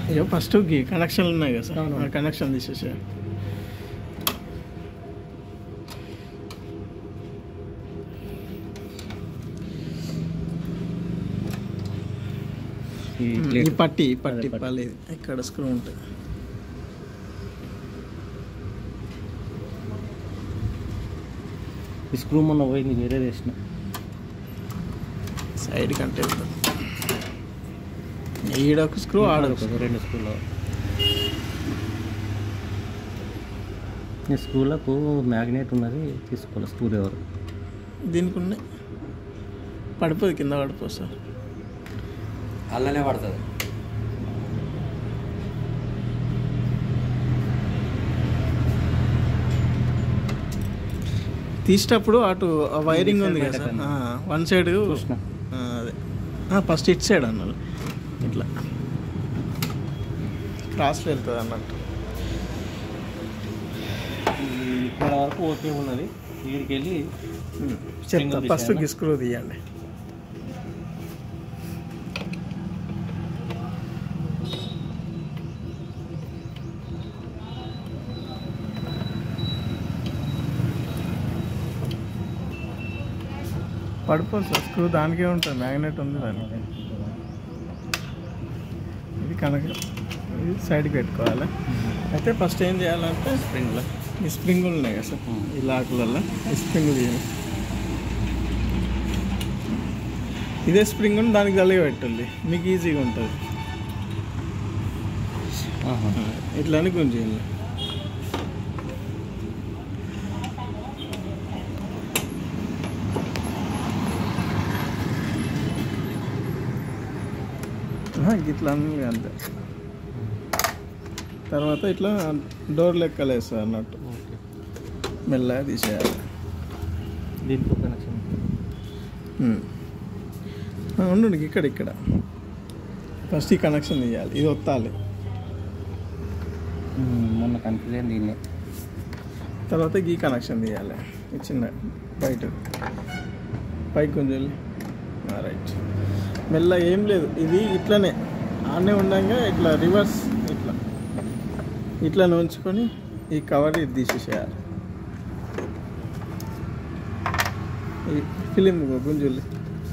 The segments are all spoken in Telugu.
అయ్యో ఫస్ట్ కనెక్షన్లు ఉన్నాయి కదా సార్ అవును. ఆ కనెక్షన్ తీసేసే ఈ ఈ ప్లేట్ పట్టి ఈ పట్టి అదే పట్టి. పర్లేదు ఇక్కడ స్క్రూ ఉంటుంది ఈ స్క్రూ మొన్న పోయింది వేరే వేసిన సైడ్ కంటే వెళ్తుంది ఈడ ఒక స్క్రూ ఆడ ఒక screw. రెండు స్క్రూలో ఈ స్క్రూలకు మ్యాగ్నెట్ ఉన్నది తీసుకోవాలి స్క్రూ డ్రైవర్ దీనికి ఉన్నాయి పడిపోదు కింద పడిపోదు సార్ అల్లనే పడుతుంది తీసేటప్పుడు అటు ఆ వైరింగ్ ఉంది కదా సార్ పెట్టకండి. వన్ సైడ్ చూసిన అదే ఫస్ట్ ఇట్ సైడ్ అన్నారు ఇట్లా క్రాస్లో వెళ్తుంది అన్నట్టు ఇక్కడ వరకు ఓకే ఉన్నది వీడికి వెళ్ళి చెప్తా Single ఫస్ట్ తీసేయాలా? స్క్రూ తీయండి పడిపోదు సార్ స్క్రూ దానికే ఉంటుంది మ్యాగ్నెట్ ఉంది దానికి ఇది కనుక ఇది సైడ్కి పెట్టుకోవాలి అయితే ఫస్ట్ ఏం చేయాలంటే స్ప్రింగ్లో ఈ స్ప్రింగులు ఉన్నాయి కదా సార్ ఈ లాకులలో ఈ స్ప్రింగులు తీయండి ఇదే స్ప్రింగ్ దానికి కలిగి పెట్టండి మీకు ఈజీగా ఉంటుంది ఇట్లా అని గుంజేయండి ఆహా, ఇట్లా అని అంతే తర్వాత ఇట్లా డోర్ లెక్కలేస్తారు అన్నట్టు ఓకే మెల్లగా తీసేయాలి దీంట్లో కనెక్షన్ ఉమ్. ఆ, ఉండండి ఇక్కడ ఇక్కడ ఫస్ట్ ఈ కనెక్షన్ తీయాలి ఇది ఒత్తాలి మొన్న కన్ఫ్యూజ్ అయింది దీన్నే తర్వాత ఈ కనెక్షన్ తీయాలి ఈ చిన్న బయట పైకి కొంచెం రైట్ మెల్ల ఏం లేదు ఇది ఇట్లనే ఆడనే ఉండగా ఇట్లా రివర్స్ ఇట్లా ఇట్లా ఉంచుకొని ఈ కవర్ ఇది తీసేసేయాలి ఈ ఫిలిం గుంజుల్లి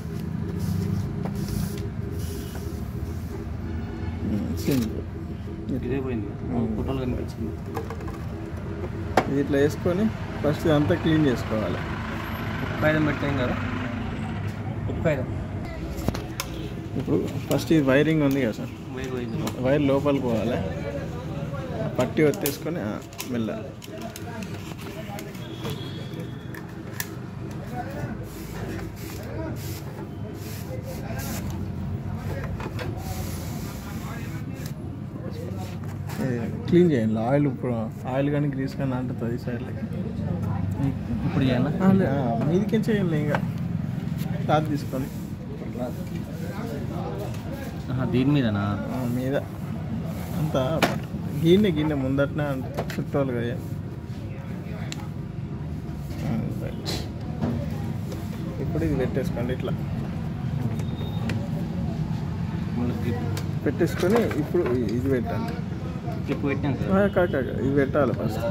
సింపుల్ ఇదే పోయింది ఫోటోలు కనిపించింది ఇది ఇట్లా వేసుకొని ఫస్ట్ ఇదంతా క్లీన్ చేసుకోవాలి ఉప్పు కాగితం పెట్టాం కదా ఉప్పు కాగితం ఇప్పుడు ఫస్ట్ ఇది వైరింగ్ ఉంది కదా సార్ వైర్ పోయింది వైర్ లోపలికి పోవాలి పట్టి వచ్చేసుకొని ఆ, మెల్ల క్లీన్ చేయండి ఆయిల్ ఇప్పుడు ఆయిల్ కానీ గ్రీస్ కానీ అంటుతుంది ఈ సైడ్లకి ఇప్పుడు చేయాలా మీదికి చేయండి ఇంకా క్లాత్ తీసుకొని ఆహా, దీని మీదనా ఆ, మీద అంతా గిన్నె గిన్నె ముందటనే అంత చుట్టాలు కదా ఆ, రైట్. ఇప్పుడు ఇది పెట్టేసుకోండి ఇట్లా మళ్ళీ క్లిప్ పెట్టేసుకొని ఇప్పుడు ఇ- ఇది పెట్టండి క్లిప్ పెట్టాం ఆ, కదా కాక కాక, ఇది పెట్టాలి ఫస్ట్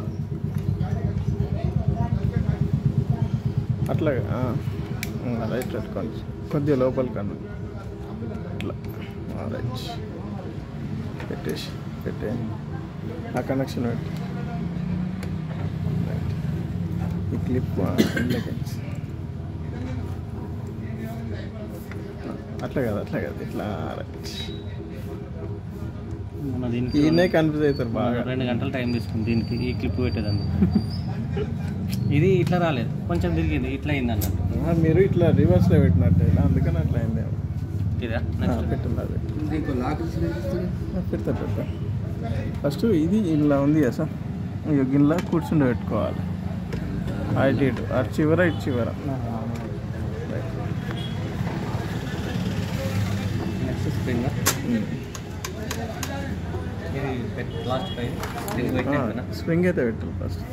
అట్లాగా ఆ, ఆ, రైట్ పెట్టుకోండి కొద్దిగా లోపలికి అన్న ఇట్లా ఆ, రైట్ పెట్టేసి పెట్టేయండి ఆ కనెక్షన్ పెట్టి రైట్. ఈ క్లిప్ ఇంట్లోకి అట్లా కదా అట్లా కదా ఇట్లా రైట్ మన దీనికి ఈయనే కన్ఫ్యూజ్ అవుతారు బాగా రెండు గంటలు టైం తీసుకుంది దీనికి ఈ క్లిప్ పెట్టేదాన్ని ఇది ఇట్లా రాలేదు కొంచెం తిరిగింది ఇట్లా అయింది అన్నట్టు ఆ, మీరు ఇట్లా రివర్స్లో పెట్టినట్టు ఇలా అందుకని అట్లా అయింది ఇదా పెట్టండి అది ఇంకో లాక్ ఆ, పెడతా పెడతా ఫస్ట్ ఇది ఇలా ఉంది కదా సార్ ఇక గిన్నె కూర్చుండి పెట్టుకోవాలి అటు ఇటు అటు చివర ఇటు చివర రైట్. నెక్స్ట్ స్ప్రింగ్ ఉమ్. ఇది లాస్ట్ పై స్ప్రింగ్ ఆ, పెట్టాను కదా స్ప్రింగ్ అయితే పెట్టాలి ఫస్ట్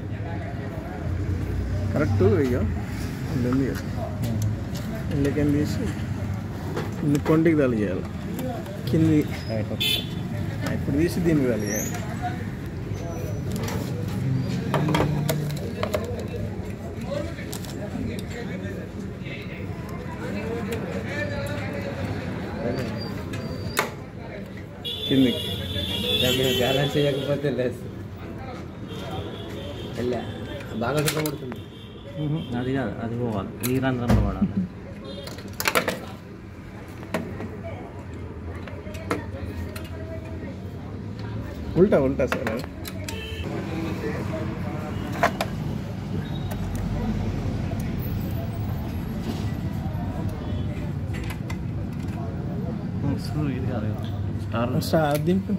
కరెక్ట్ ఇక ఇది ఉంది కదా ఇళ్ళకేం తీసి ఇన్ని కొండికి తలిగేయాలి కింది రైట్ ఓకే ఇప్పుడు తీసి దీన్ని కలిగాను కిందికి బ్యాలెన్స్ చేయకపోతే లేదు వెళ్ళా బాగా సుఖపడుతుంది అది కాదు అది పోవాలి ఈ రంధ్రంలో పడాలి ఉల్టా ఉల్టా సార్ అది స్క్రూ ఇది కాదు స్టార్ స్టార్ దింపు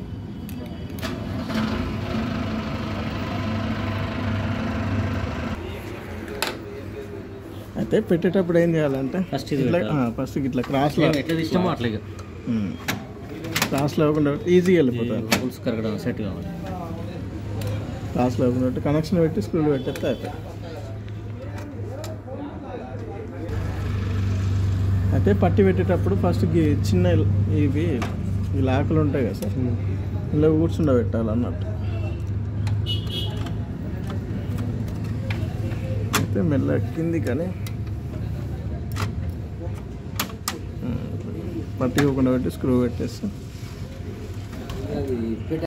అయితే పెట్టేటప్పుడు ఏం చేయాలంటే First ఇది ఇట్లా పెట్టాలి. ఫస్ట్ ఇట్లా క్రాస్లో ఎట్లా ఇష్టమో అట్లా ఇక క్రాస్లో ఇవ్వకుండా ఈజీగా వెళ్ళిపోతారు పులుసు కరగడం సెట్ కావాలి క్రాస్లో ఇవ్వకుండా కనెక్షన్ పెట్టి స్క్రూలు పెట్టేస్తే అయిపోయి అయితే పట్టి పెట్టేటప్పుడు ఫస్ట్ గి- చిన్న ఇవి ఈ లాకలు ఉంటాయి కదా సార్ ఇలా కూర్చుండబెట్టాలి అన్నట్టు అయితే మెల్ల కింది కానీ పట్టి ఇవ్వకుండా పెట్టి స్క్రూ పెట్టేస్తే అది పెట్ట